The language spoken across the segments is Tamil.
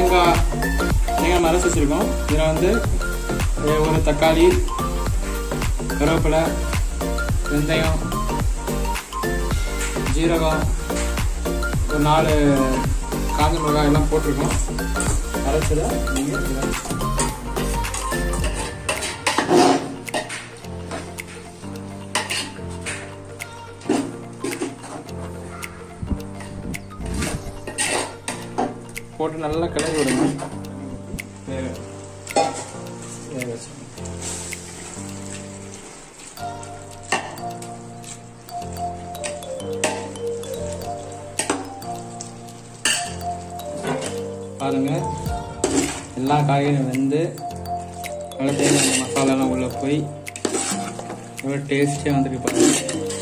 தேங்காய் தேங்காய் மரசு வச்சுருக்கோம் இதில் வந்து அஹ், ஒரு தக்காளி கருவேப்பிலை வெந்தயம் ஜீரகம் ஒரு நாலு காஞ்ச மிளகாய் எல்லாம் போட்டிருக்கோம் அரைச்சதை நீங்கள் இதில் போட்டு நல்லா கிளறி விடுங்க வேக வேக வச்சு பாருங்க எல்லா காய்கறியும் வெந்து நல்லா தேவையான மசாலாலாம் உள்ளே போய் எவ்வளோ டேஸ்டியாக வந்துருக்கு பாருங்க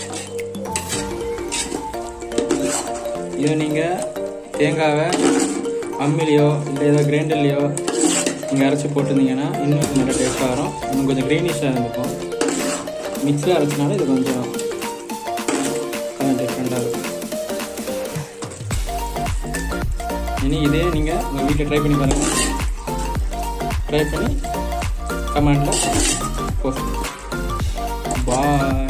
இதை நீங்கள் தேங்காவை அம்மிலையோ இல்லை ஏதோ கிரைண்டர்லையோ நீங்கள் அரைச்சி போட்டிருந்தீங்கன்னா இன்னும் நல்லா டேஸ்ட்டாக வரும் இன்னும் கொஞ்சம் க்ரீனிஷாக இருந்திருக்கும் மிக்ஸில் அரைச்சினாலும் இது கொஞ்சம் கொஞ்சம் டிஃப்ரெண்ட்டாக இருக்கும் இனி இதே நீங்கள் உங்கள் வீட்டில் ட்ரை பண்ணி பாருங்கள் ட்ரை பண்ணி கமெண்டில் போஸ்ட் பாய்